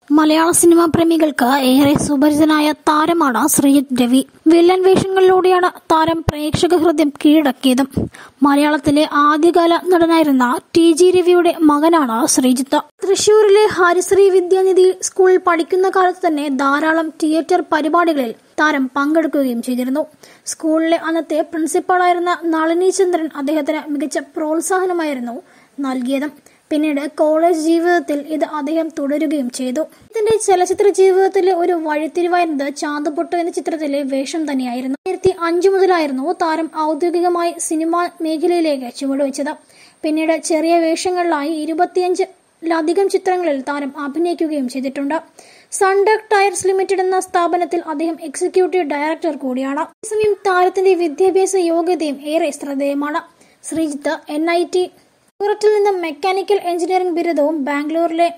മലയാള സിനിമാ പ്രേമികൾക്ക് ഏറെ സുപരിചിതനായ താരമാണ് ശ്രീജിത്ത് രവി വില്ലൻ വേഷങ്ങളിലൂടെയാണ് താരം പ്രേക്ഷക ഹൃദയം കീഴടക്കിയതും മലയാളത്തിലെ ആദ്യകാല നടനായിരുന്ന ടി ജി രവിയുടെ മകനാണ് ശ്രീജിത്ത് തൃശൂരിലെ ഹരിശ്രീ വിദ്യാനിധി സ്കൂളിൽ പഠിക്കുന്ന കാലത്ത് തന്നെ ധാരാളം തിയേറ്റർ പരിപാടികളിൽ താരം പങ്കെടുക്കുകയും ചെയ്തിരുന്നു സ്കൂളിലെ അന്നത്തെ പ്രിൻസിപ്പാളായിരുന്ന നളിനി ചന്ദ്രൻ അദ്ദേഹത്തിന് മികച്ച പ്രോത്സാഹനമായിരുന്നു നൽകിയതും പിന്നീട് കോളേജ് ജീവിതത്തിൽ ഇത് അദ്ദേഹം തുടരുകയും ചെയ്തു ഇതിന്റെ ചലച്ചിത്ര ജീവിതത്തിലെ ഒരു വഴിത്തിരിവായിരുന്നത് ചാന്തുപൊട്ട് എന്ന ചിത്രത്തിലെ വേഷം തന്നെയായിരുന്നു രണ്ടായിരത്തി അഞ്ചു മുതലായിരുന്നു താരം ഔദ്യോഗികമായി സിനിമാ മേഖലയിലേക്ക് ചുവടുവെച്ചത് പിന്നീട് ചെറിയ വേഷങ്ങളിലായി ഇരുപത്തിയഞ്ചിലധികം ചിത്രങ്ങളിൽ താരം അഭിനയിക്കുകയും ചെയ്തിട്ടുണ്ട് സൺഡക് ടയർസ് ലിമിറ്റഡ് എന്ന സ്ഥാപനത്തിൽ അദ്ദേഹം എക്സിക്യൂട്ടീവ് ഡയറക്ടർ കൂടിയാണ് അതേസമയം താരത്തിന്റെ വിദ്യാഭ്യാസ യോഗ്യതയും ഏറെ ശ്രദ്ധേയമാണ് ശ്രീജിത്ത് എൻ ഐ ടി സൂററ്റിൽ നിന്ന് മെക്കാനിക്കൽ എഞ്ചിനീയറിംഗ് ബിരുദവും ബാംഗ്ലൂരിലെ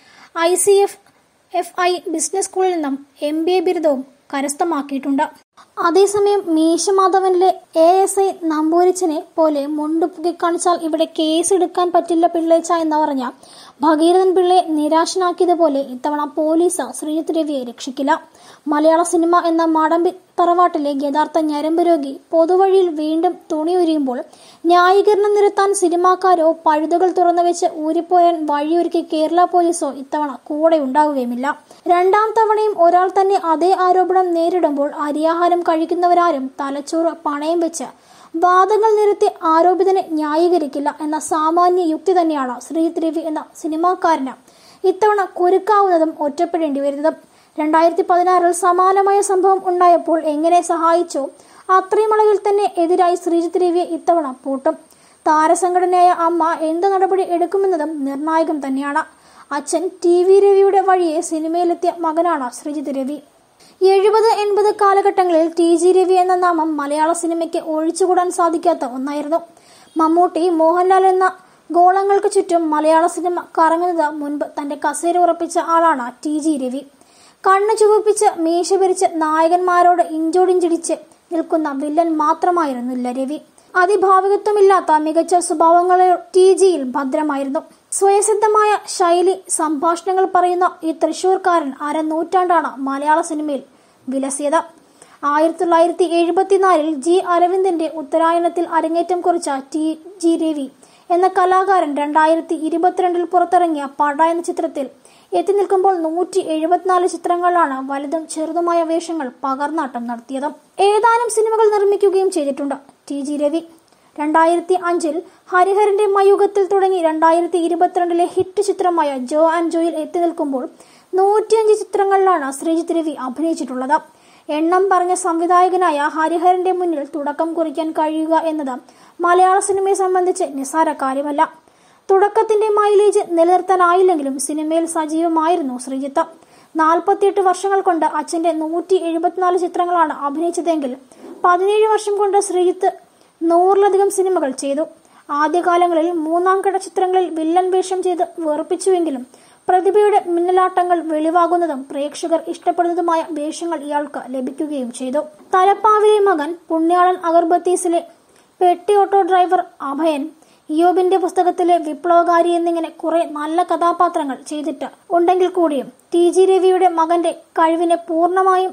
I C F F I business സ്കൂളിൽ നിന്നും എം ബി എ ബിരുദവും കരസ്ഥമാക്കിയിട്ടുണ്ട് അതേസമയം മീശമാധവനിലെ എ എസ് ഐ നമ്പൂരിച്ചനെ പോലെ മുണ്ട് പുകിക്കാണിച്ചാൽ ഇവിടെ കേസ് എടുക്കാൻ പറ്റില്ല പിള്ളേച്ച എന്ന് പറഞ്ഞ ഭഗീരഥൻ പിള്ളയെ നിരാശനാക്കിയതുപോലെ ഇത്തവണ പോലീസ് ശ്രീജിത്ത് രവിയെ രക്ഷിക്കില്ല മലയാള സിനിമ എന്ന മാടമ്പി തറവാട്ടിലെ യഥാർത്ഥ ഞരമ്പ് രോഗി പൊതുവഴിയിൽ വീണ്ടും തുണി ഉരിയുമ്പോൾ ന്യായീകരണം നിരത്താൻ സിനിമാക്കാരോ പഴുതുകൾ തുറന്നു വെച്ച് ഊരിപ്പോയാൻ വഴിയൊരുക്കി കേരള പോലീസോ ഇത്തവണ കൂടെ ഉണ്ടാവുകയുമില്ല രണ്ടാം തവണയും ഒരാൾ തന്നെ അതേ ആരോപണം നേരിടുമ്പോൾ അരിയാഹാരം കഴിക്കുന്നവരാരും തലച്ചോറ് പണയം വെച്ച് വാദങ്ങൾ നിരത്തി ആരോപിതനെ ന്യായീകരിക്കില്ല എന്ന സാമാന്യ യുക്തി തന്നെയാണ് ശ്രീജിത്ത് രവി എന്ന സിനിമാക്കാരന് ഇത്തവണ കുരുക്കാവുന്നതും ഒറ്റപ്പെടേണ്ടി വരുന്നതും രണ്ടായിരത്തി പതിനാറിൽ സമാനമായ സംഭവം ഉണ്ടായപ്പോൾ എങ്ങനെ സഹായിച്ചോ അത്രയും അളവിൽ തന്നെ എതിരായി ശ്രീജിത്ത് രവിയെ ഇത്തവണ പൂട്ടും താരസംഘടനയായ അമ്മ എന്ത് നടപടി എടുക്കുമെന്നതും നിർണായകം തന്നെയാണ് അച്ഛൻ ടി വി രവിയുടെ വഴിയെ സിനിമയിലെത്തിയ മകനാണ് ശ്രീജിത്ത് രവി എഴുപത് എൺപത് കാലഘട്ടങ്ങളിൽ ടി ജി രവി എന്ന നാമം മലയാള സിനിമയ്ക്ക് ഒഴിച്ചുകൂടാൻ സാധിക്കാത്ത ഒന്നായിരുന്നു മമ്മൂട്ടി മോഹൻലാൽ എന്ന ഗോളങ്ങൾക്ക് ചുറ്റും മലയാള സിനിമ കറങ്ങുന്നത് മുൻപ് തന്റെ കസേര ഉറപ്പിച്ച ആളാണ് ടി ജി രവി കണ്ണു ചുവപ്പിച്ച് മീശ പിരിച്ച് നായകന്മാരോട് ഇഞ്ചോടിഞ്ചിടിച്ച് നിൽക്കുന്ന വില്ലൻ മാത്രമായിരുന്നില്ല രവി അതിഭാവികത്വമില്ലാത്ത മികച്ച സ്വഭാവങ്ങളെ ടി ജിയിൽ ഭദ്രമായിരുന്നു സ്വയസിദ്ധമായ ശൈലി സംഭാഷണങ്ങൾ പറയുന്ന ഈ തൃശൂർക്കാരൻ അരനൂറ്റാണ്ടാണ് മലയാള സിനിമയിൽ വിലസിയത് ആയിരത്തി തൊള്ളായിരത്തി എഴുപത്തിനാലിൽ ജി അരവിന്ദന്റെ ഉത്തരായണത്തിൽ അരങ്ങേറ്റം കുറിച്ച ടി ജി രവി എന്ന കലാകാരൻ രണ്ടായിരത്തി ഇരുപത്തിരണ്ടിൽ പുറത്തിറങ്ങിയ പട എന്ന ചിത്രത്തിൽ എത്തി നിൽക്കുമ്പോൾ നൂറ്റി എഴുപത്തിനാല് ചിത്രങ്ങളിലാണ് വലുതും ചെറുതുമായ വേഷങ്ങൾ പകർന്നാട്ടം നടത്തിയത് ഏതാനും സിനിമകൾ നിർമ്മിക്കുകയും ചെയ്തിട്ടുണ്ട് ടി ജി രവി രണ്ടായിരത്തി അഞ്ചിൽ ഹരിഹരന്റെ മയുഗത്തിൽ തുടങ്ങി രണ്ടായിരത്തി ഇരുപത്തിരണ്ടിലെ ഹിറ്റ് ചിത്രമായ ജോ ആൻഡ് ജോയിൽ എത്തി നിൽക്കുമ്പോൾ നൂറ്റിയഞ്ച് ചിത്രങ്ങളിലാണ് ശ്രീജിത്ത് രവി അഭിനയിച്ചിട്ടുള്ളത് എണ്ണം പറഞ്ഞ സംവിധായകനായ ഹരിഹരന്റെ മുന്നിൽ തുടക്കം കുറിക്കാൻ കഴിയുക എന്നത് മലയാള സിനിമയെ സംബന്ധിച്ച് നിസ്സാര കാര്യമല്ല തുടക്കത്തിന്റെ മൈലേജ് നിലനിർത്താനായില്ലെങ്കിലും സിനിമയിൽ സജീവമായിരുന്നു ശ്രീജിത്ത് നാൽപ്പത്തിയെട്ട് വർഷങ്ങൾ കൊണ്ട് അച്ഛന്റെ നൂറ്റി എഴുപത്തിനാല് ചിത്രങ്ങളാണ് അഭിനയിച്ചതെങ്കിൽ പതിനേഴ് വർഷം കൊണ്ട് ശ്രീജിത്ത് നൂറിലധികം സിനിമകൾ ചെയ്തു ആദ്യകാലങ്ങളിൽ മൂന്നാം കിട ചിത്രങ്ങളിൽ വില്ലൻ വേഷം ചെയ്ത് വെറുപ്പിച്ചുവെങ്കിലും പ്രതിഭയുടെ മിന്നലാട്ടങ്ങൾ വെളിവാകുന്നതും പ്രേക്ഷകർ ഇഷ്ടപ്പെടുന്നതുമായ വേഷങ്ങൾ ഇയാൾക്ക് ലഭിക്കുകയും ചെയ്തു തലപ്പാവിലെ മകൻ പുണ്യാളൻ അഗർബത്തീസിലെ പെട്ടി ഓട്ടോ ഡ്രൈവർ അഭയൻ ഇയോബിന്റെ പുസ്തകത്തിലെ വിപ്ലവകാരി എന്നിങ്ങനെ കുറെ നല്ല കഥാപാത്രങ്ങൾ ചെയ്തിട്ട് ഉണ്ടെങ്കിൽ കൂടിയും ടി ജി രവിയുടെ മകന്റെ കഴിവിനെ പൂർണ്ണമായും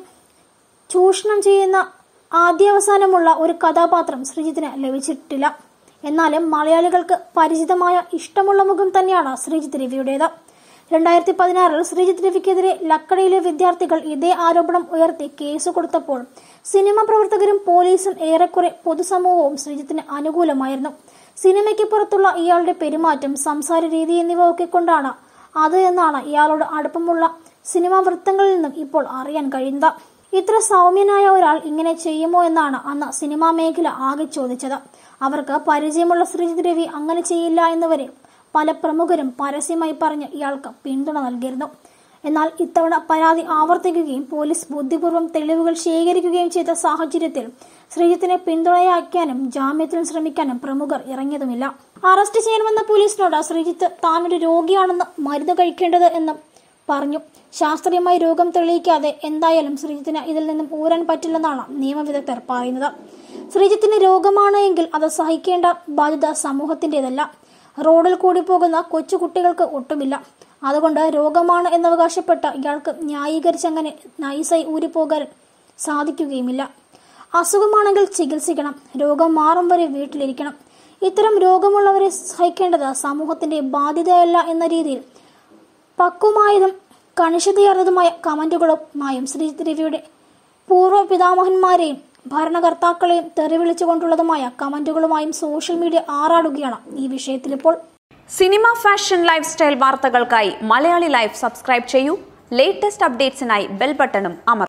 ചൂഷണം ചെയ്യുന്ന ആദ്യാവസാനമുള്ള ഒരു കഥാപാത്രം ശ്രീജിത്തിന് ലഭിച്ചിട്ടില്ല എന്നാലും മലയാളികൾക്ക് പരിചിതമായ ഇഷ്ടമുള്ള മുഖം തന്നെയാണ് ശ്രീജിത്ത് രവിയുടേത് രണ്ടായിരത്തി പതിനാറിൽ ശ്രീജിത്ത് രവിക്കെതിരെ ലക്കടയിലെ വിദ്യാർത്ഥികൾ ഇതേ ആരോപണം ഉയർത്തി കേസ് കൊടുത്തപ്പോൾ സിനിമ പ്രവർത്തകരും പോലീസും ഏറെക്കുറെ പൊതുസമൂഹവും ശ്രീജിത്തിന് അനുകൂലമായിരുന്നു സിനിമയ്ക്ക് പുറത്തുള്ള ഇയാളുടെ പെരുമാറ്റം സംസാര രീതി എന്നിവ ഒക്കെ കൊണ്ടാണ് അത് എന്നാണ് ഇയാളോട് അടുപ്പമുള്ള സിനിമാ വൃത്തങ്ങളിൽ നിന്നും ഇപ്പോൾ അറിയാൻ കഴിയുന്നത് ഇത്ര സൗമ്യനായ ഒരാൾ ഇങ്ങനെ ചെയ്യുമോ എന്നാണ് അന്ന് സിനിമാ മേഖല ആകെ ചോദിച്ചത് അവർക്ക് പരിചയമുള്ള ശ്രീജിത്ത് രവി അങ്ങനെ ചെയ്യില്ല എന്നുവരെ പല പ്രമുഖരും പരസ്യമായി പറഞ്ഞ് ഇയാൾക്ക് പിന്തുണ നൽകിയിരുന്നു എന്നാൽ ഇത്തവണ പരാതി ആവർത്തിക്കുകയും പോലീസ് ബുദ്ധിപൂർവ്വം തെളിവുകൾ ശേഖരിക്കുകയും ചെയ്ത സാഹചര്യത്തിൽ ശ്രീജിത്തിനെ പിന്തുണയാക്കാനും ജാമ്യത്തിന് ശ്രമിക്കാനും പ്രമുഖർ ഇറങ്ങിയതുമില്ല അറസ്റ്റ് ചെയ്യണമെന്ന പോലീസിനോട് ശ്രീജിത്ത് താനൊരു രോഗിയാണെന്ന് മരുന്ന് കഴിക്കേണ്ടത് എന്ന് പറഞ്ഞു ശാസ്ത്രീയമായി രോഗം തെളിയിക്കാതെ എന്തായാലും ശ്രീജിത്തിന് ഇതിൽ നിന്നും ഊരാൻ പറ്റില്ലെന്നാണ് നിയമവിദഗ്ധർ പറയുന്നത് ശ്രീജിത്തിന് രോഗമാണ് എങ്കിൽ അത് സഹിക്കേണ്ട ബാധ്യത സമൂഹത്തിന്റേതല്ല റോഡിൽ കൂടി പോകുന്ന കൊച്ചു കുട്ടികൾക്ക് ഒട്ടുമില്ല അതുകൊണ്ട് രോഗമാണ് എന്നവകാശപ്പെട്ട ഇയാൾക്ക് ന്യായീകരിച്ചങ്ങനെ നൈസായി ഊരിപ്പോകാൻ സാധിക്കുകയുമില്ല അസുഖമാണെങ്കിൽ ചികിത്സിക്കണം രോഗം മാറും വരെ വീട്ടിലിരിക്കണം ഇത്തരം രോഗമുള്ളവരെ സഹിക്കേണ്ടത് സമൂഹത്തിന്റെ ബാധ്യതയല്ല എന്ന രീതിയിൽ പക്വമായതും കണിശതയേറിയതുമായ കമന്റുകളുമായും ശ്രീജിത്ത് രവിയുടെ പൂർവ്വ പിതാമഹന്മാരെയും ഭരണകർത്താക്കളെയും തെറിവിളിച്ചുകൊണ്ടുള്ളതുമായ കമന്റുകളുമായും സോഷ്യൽ മീഡിയ ആറാടുകയാണ് ഈ വിഷയത്തിലിപ്പോൾ സിനിമ ഫാഷൻ ലൈഫ് സ്റ്റൈൽ വാർത്തകൾക്കായി മലയാളി ലൈഫ് സബ്സ്ക്രൈബ് ചെയ്യൂ ലേറ്റസ്റ്റ് അപ്ഡേറ്റ്സിനായി ബെൽ ബട്ടണും അമർ